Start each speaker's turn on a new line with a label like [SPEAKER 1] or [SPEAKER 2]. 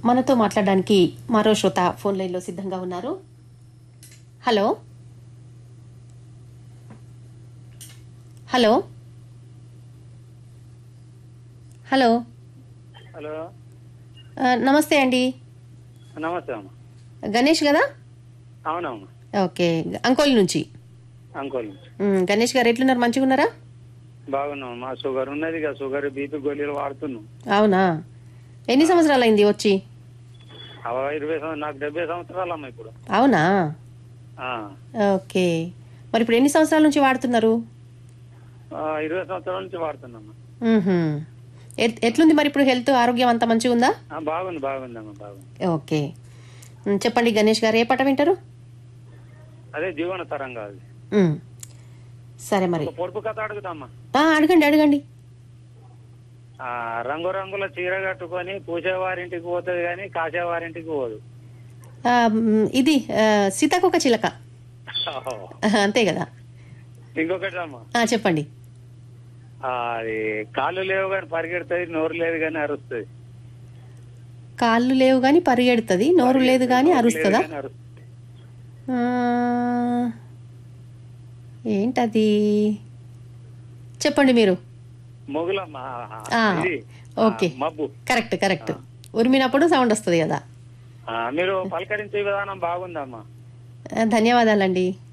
[SPEAKER 1] మనతో మాట్లాడడానికి మరో శ్రోత ఫోన్ లైన్లో సిద్ధంగా ఉన్నారు హలో హలో హలో
[SPEAKER 2] హలో
[SPEAKER 1] ఆ, నమస్తే అండి
[SPEAKER 2] నమస్తే అమ్మ
[SPEAKER 1] గణేష్ కదా
[SPEAKER 2] అవునమ్మా
[SPEAKER 1] ఓకే అంకోల్ నుంచి
[SPEAKER 2] అంకోల్
[SPEAKER 1] మ్, గణేష్ గారు ఎట్లున్నారు మంచిగా ఉన్నారా
[SPEAKER 2] బాగున్నాం మా షుగర్ ఉన్నది ఇక షుగర్ బీపీ గోళీలు వాడుతున్నాం
[SPEAKER 1] అవునా ఎన్ని సంవత్సరాలు అయింది వచ్చి
[SPEAKER 2] అవ ఇరవై సంవత్సరాలు నాకు డెబ్బై సంవత్సరాలు అమ్మ ఇప్పుడు
[SPEAKER 1] అవునా
[SPEAKER 2] ఆ.
[SPEAKER 1] ఓకే మరి ఇప్పుడు ఎన్ని సంవత్సరాల నుంచి వాడుతున్నారు
[SPEAKER 2] ఆ, ఇరవై సంవత్సరాల నుంచి వాడుతున్నామ్మా
[SPEAKER 1] మ్మ్హ్మ్. ఎట్- ఎట్లుంది మరి ఇప్పుడు హెల్త్ ఆరోగ్యం అంతా మంచిగా ఉందా
[SPEAKER 2] ఆ, బాగుంది బాగుందమ్మా బాగుంది
[SPEAKER 1] ఓకే మ్, చెప్పండి గణేష్ గారు ఏ పాట వింటారు
[SPEAKER 2] అదే జీవన తరంగా అది
[SPEAKER 1] మ్, సరే మరి
[SPEAKER 2] ఒక పొడుపు కథ అడుగుతామ్మా
[SPEAKER 1] ఆ, అడగండి అడగండి
[SPEAKER 2] ఆ రంగురంగుల చీర కట్టుకొని పూసేవారింటికి పోతుంది కానీ కాసేవారింటికి పోదు
[SPEAKER 1] ఆ, మ్, ఇది ఆ, సీతాకొక చిలక ఆహా, అంతే కదా
[SPEAKER 2] ఇంకొకటి అమ్మా
[SPEAKER 1] ఆ, చెప్పండి
[SPEAKER 2] ఆ, అది కాళ్ళు లేవు కానీ పరిగెడుతుంది నోరు లేదు కానీ అరుస్తుంది
[SPEAKER 1] కాళ్ళు లేవు కానీ పరిగెడుతుంది నోరు లేదు కానీ అరుస్తుందా
[SPEAKER 2] కానీ అరుస్తుంది.
[SPEAKER 1] ఆ, ఏంటది చెప్పండి మీరు
[SPEAKER 2] మొగులమ్మా
[SPEAKER 1] ఆ,
[SPEAKER 2] ఇది
[SPEAKER 1] ఓకే.
[SPEAKER 2] ఆ, మబ్బు
[SPEAKER 1] కరెక్ట్ కరెక్ట్ ఉరిమినప్పుడు సౌండ్ వస్తుంది కదా
[SPEAKER 2] ఆ, మీరు పలకరించే విధానం బాగుందమ్మా
[SPEAKER 1] ఆ, ధన్యవాదాలండి